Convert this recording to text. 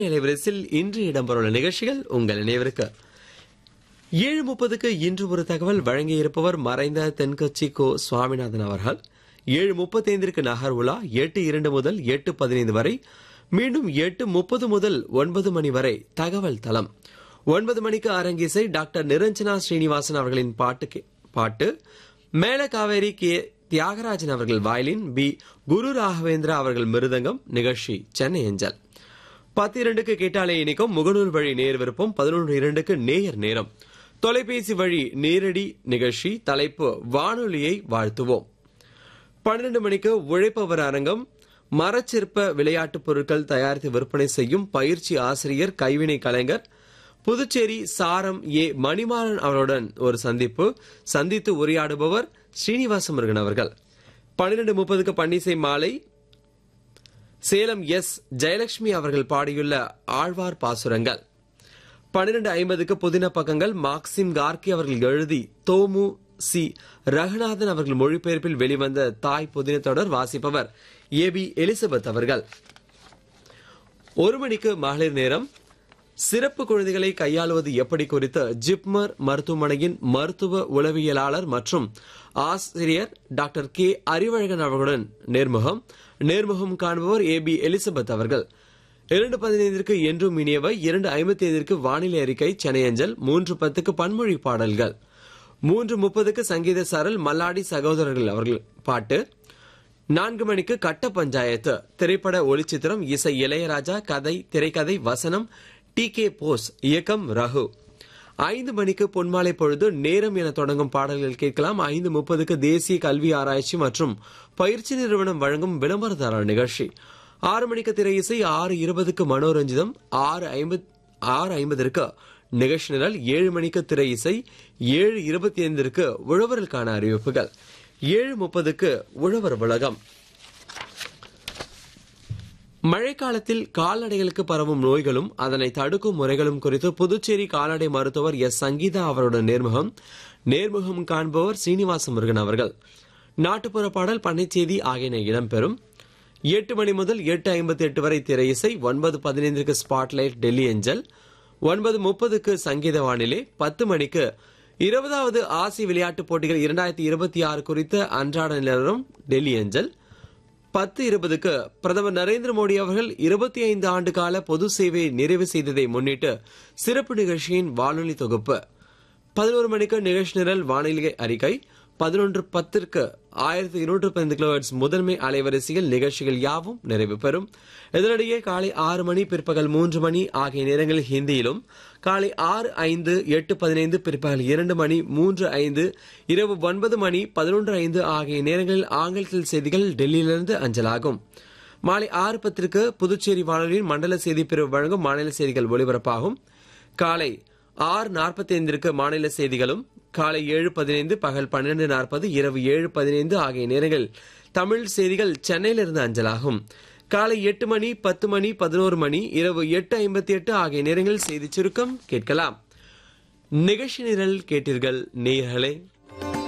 நிலைவரிசையில் இன்று இடம்பெறவுள்ள நிகழ்ச்சிகள் உங்கள் நினைவிற்கு ஏழு முப்பதுக்கு இன்று ஒரு தகவல் வழங்கியிருப்பவர் மறைந்த தென்கட்சி கோ சுவாமிநாதன் அவர்கள் ஏழு முப்பத்தைந்திற்கு நகர் உலா எட்டு இரண்டு முதல் எட்டு பதினைந்து வரை மீண்டும் எட்டு முப்பது முதல் ஒன்பது மணி வரை தகவல் தளம் ஒன்பது மணிக்கு அரங்கிசை டாக்டர் நிரஞ்சனா ஸ்ரீனிவாசன் அவர்களின் பாட்டு கே- பாட்டு மேல காவேரி கே தியாகராஜன் அவர்கள் வயலின் பி குரு ராகவேந்திரா அவர்கள் மிருதங்கம் நிகழ்ச்சி சென்னை அஞ்சல் பத்து இரண்டுக்கு கேட்டாலே இணைக்கும் முகநூல் வழி நேர் விருப்பம் பதினொன்று இரண்டுக்கு நேயர் நேரம் தொலைபேசி வழி நேரடி நிகழ்ச்சி தலைப்பு வானொலியை வாழ்த்துவோம் பன்னிரண்டு மணிக்கு உழைப்பவர் அரங்கம் மரச்சிற்ப விளையாட்டுப் பொருட்கள் தயாரித்து விற்பனை செய்யும் பயிற்சி ஆசிரியர் கைவினை கலைஞர் புதுச்சேரி சாரம் ஏ மணிமாறன் அவருடன் ஒரு சந்திப்பு சந்தித்து உரையாடுபவர் ஸ்ரீனிவாச முருகன் அவர்கள் பன்னிரண்டு முப்பதுக்கு பன்னிசை மாலை சேலம் எஸ் ஜெயலட்சுமி அவர்கள் பாடியுள்ள ஆழ்வார் பாசுரங்கள் பன்னிரண்டு ஐம்பதுக்கு புதின பக்கங்கள் மார்க்சிம் கார்கி அவர்கள் எழுதி தோமு சி ரகுநாதன் அவர்கள் மொழிபெயர்ப்பில் வெளிவந்த தாய் புதின தொடர் வாசிப்பவர் ஏ பி எலிசபெத் அவர்கள் ஒரு மணிக்கு மகளிர் நேரம் சிறப்பு குழந்தைகளை கையாளுவது எப்படி குறித்து ஜிப்மர் மருத்துவமனையின் மருத்துவ உளவியலாளர் மற்றும் ஆசிரியர் டாக்டர் கே அறிவழகன் அவர்களுடன் நேர்முகம் நேர்முகம் காண்பவர் ஏ பி எலிசபெத் அவர்கள் இரண்டு பதினைந்திற்கு என்றும் இனியவை இரண்டு ஐம்பத்தி ஐந்திற்கு வானிலை அறிக்கை சென்னை அஞ்சல் மூன்று பத்துக்கு பன்மொழி பாடல்கள் மூன்று முப்பதுக்கு சங்கீத சாரல் மல்லாடி சகோதரர்கள் அவர்கள் பாட்டு நான்கு மணிக்கு கட்ட பஞ்சாயத்து திரைப்பட ஒளிச்சித்திரம் இசை இளையராஜா கதை திரைக்கதை வசனம் டி கே போஸ் இயக்கம் ரகு ஐந்து மணிக்கு பொன்மாலை பொழுது நேரம் என தொடங்கும் பாடல்கள் கேட்கலாம் ஐந்து முப்பதுக்கு தேசிய கல்வி ஆராய்ச்சி மற்றும் பயிற்சி நிறுவனம் வழங்கும் விளம்பரதாரர் நிகழ்ச்சி ஆறு மணிக்கு திரை இசை ஆறு இருபதுக்கு மனோரஞ்சிதம் ஆறு ஐம்பத் ஆறு ஐம்பதற்கு நிகழ்ச்சி நிரல் ஏழு மணிக்கு திரை இசை ஏழு இருபத்தி ஐந்திற்கு உழவர்களுக்கான அறிவிப்புகள் ஏழு முப்பதுக்கு உழவர் உலகம் மழைக்காலத்தில் கால்நடைகளுக்கு பரவும் நோய்களும் அதனை தடுக்கும் முறைகளும் குறித்து புதுச்சேரி கால்நடை மருத்துவர் எஸ் சங்கீதா அவருடன் நேர்முகம் நேர்முகம் காண்பவர் சீனிவாச முருகன் அவர்கள் நாட்டுப்புற பாடல் பண்ணைச்செய்தி ஆகியன இடம்பெறும் எட்டு மணி முதல் எட்டு ஐம்பத்தி எட்டு வரை திரை இசை ஒன்பது பதினைந்துக்கு ஸ்பாட்லைட் டெல்லி ஏஞ்சல் ஒன்பது முப்பதுக்கு சங்கீத வானிலை பத்து மணிக்கு இருபதாவது ஆசிய விளையாட்டுப் போட்டிகள் இரண்டாயிரத்தி இருபத்தி ஆறு குறித்த அன்றாட நிலவரம் டெல்லி ஏஞ்சல் பத்து இருபதுக்கு பிரதமர் நரேந்திர மோடி அவர்கள் இருபத்தி ஐந்து ஆண்டு கால பொது சேவையை நிறைவு செய்ததை முன்னிட்டு சிறப்பு நிகழ்ச்சியின் வானொலி தொகுப்பு பதினோரு மணிக்கு நிகழ்ச்சி நிரல் வானிலை அறிக்கை பதினொன்று பத்திற்கு ஆயிரத்தி இருநூற்று பதினைந்து கிலோஹெர்ட்ஸ் முதன்மை அலைவரிசையில் நிகழ்ச்சிகள் யாவும் நிறைவு பெறும் இதனிடையே காலை ஆறு மணி பிற்பகல் மூன்று மணி ஆகிய நேரங்களில் ஹிந்தியிலும் காலை ஆறு ஐந்து எட்டு பதினைந்து பிற்பகல் இரண்டு மணி மூன்று ஐந்து இரவு ஒன்பது மணி பதினொன்று ஐந்து ஆகிய நேரங்களில் ஆங்கிலத்தில் செய்திகள் டெல்லியிலிருந்து அஞ்சலாகும் மாலை ஆறு பத்திற்கு புதுச்சேரி வானொலியின் மண்டல செய்தி பிரிவு வழங்கும் மாநில செய்திகள் ஒலிபரப்பாகும் காலை ஆறு நாற்பத்தி ஐந்திற்கு மாநில செய்திகளும் காலை ஏழு பதினைந்து பகல் பன்னிரண்டு நாற்பது இரவு ஏழு பதினைந்து ஆகிய நேரங்களில் தமிழ் செய்திகள் சென்னையிலிருந்து அஞ்சலாகும் காலை எட்டு மணி பத்து மணி பதினோரு மணி இரவு எட்டு ஐம்பத்தி எட்டு ஆகிய நேரங்களில் செய்தி சுருக்கம் கேட்கலாம் நிகழ்ச்சி நிரல் கேட்டீர்கள் நேயர்களே